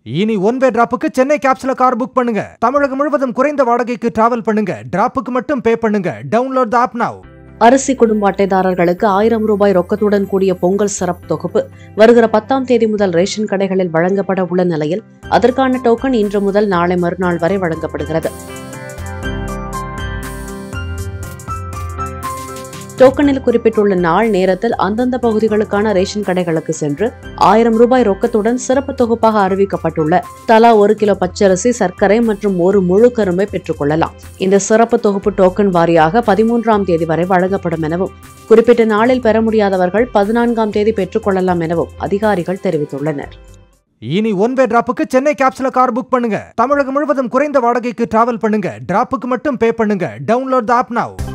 இனி one way டிராப்புக்கு சென்னை கேப்ஸ்ல கார் புக் பண்ணுங்க தமிழகம் முழுவதும் குறைந்த வாடகைக்கு டிராவல் பண்ணுங்க டிராப்புக்கு மட்டும் பே பண்ணுங்க டவுன்லோட் த ஆப் நவ் அரிசி குடும்ப அட்டைதாரர்களுக்கு ஆயிரம் ரூபாய் ரொக்கத்துடன் கூடிய பொங்கல் சிறப்பு தொகுப்பு வருகிற பத்தாம் தேதி முதல் ரேஷன் கடைகளில் வழங்கப்பட உள்ள நிலையில் அதற்கான டோக்கன் இன்று முதல் நாளை மறுநாள் வரை வழங்கப்படுகிறது டோக்கனில் குறிப்பிட்டுள்ள நாள் நேரத்தில் அந்தந்த பகுதிகளுக்கான ரேஷன் கடைகளுக்கு சென்று ஆயிரம் ரூபாய் ரொக்கத்துடன் சிறப்பு தொகுப்பாக அறிவிக்கப்பட்டுள்ள தலா ஒரு கிலோ பச்சரிசி சர்க்கரை மற்றும் ஒரு முழு கரும்பை பெற்றுக்கொள்ளலாம் இந்த சிறப்பு தொகுப்பு டோக்கன் வாரியாக பதிமூன்றாம் தேதி வரை வழங்கப்படும் எனவும் குறிப்பிட்ட நாளில் பெற முடியாதவர்கள் பதினான்காம் தேதி பெற்றுக்கொள்ளலாம் எனவும் அதிகாரிகள் தெரிவித்துள்ளனர் இனி ஒன் வே டிராப்புக்கு சென்னை கேப்ஸ்ல கார் புக் பண்ணுங்க தமிழகம் முழுவதும் குறைந்த வாடகைக்கு டிராவல் பண்ணுங்க டிராப்புக்கு மட்டும் பே பண்ணுங்க டவுன்லோட் த ஆப் நவ்